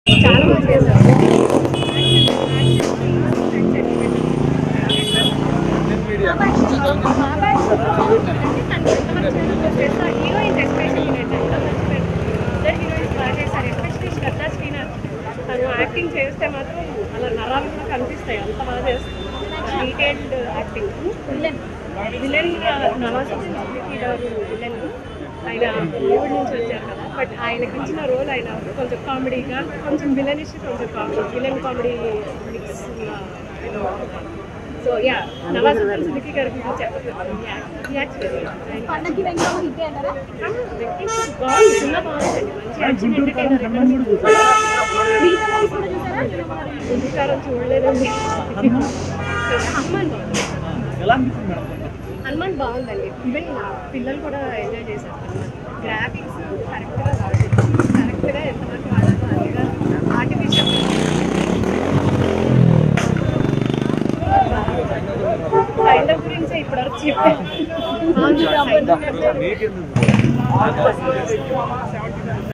చాలా బాగా చేశారు హీరోయిన్స్ ఎస్పెషల్లీ ఇద్దరు హీరోయిన్స్ బాగా చేశారు ఎస్పెషల్లీ శ్రద్ధా శ్రీనాథ్ తను యాక్టింగ్ చేస్తే మాత్రం అలా నరాలు కూడా కనిపిస్తాయి అంత బాగా చేస్తుంది detailed acting villain villain Nawaz Siddiqui గారు విలన్ ఆయన బాలీవుడ్ నుంచి వచ్చారు కదా బట్ ఆయనకి ఇచ్చిన రోల్ ఆయన కొంచెం కామెడీగా కొంచెం విలనిష్ కొంచెం comedy villain comedy mix so yeah Nawaz Siddiqui గారి గురించి చెప్పలేదు పండగకి వెంకటమ్మ హిట్ అంటారా బాగుంది సినిమా బాగుందండి మంచి యాక్షన్ ఎంటర్టైనర్ మిగతా మూవీస్ కూడా చూసారా పుస్తకాలం చూడలేదండి హనుమాన్ బాగుంది ఎలా అనిపిస్తుంది మేడం హనుమాన్ బాగుందండి ఈవెన్ పిల్లలు కూడా ఎంజాయ్ చేశారు హనుమాన్ గ్రాఫిక్స్ కరెక్ట్గా వాడారు కరెక్ట్గా ఎంతవరకు వాడాలో అంతగా ఆర్టిఫిషియల్ సైండ్ గురించి ఇప్పటివరకు చెప్పాను మీకెందుకు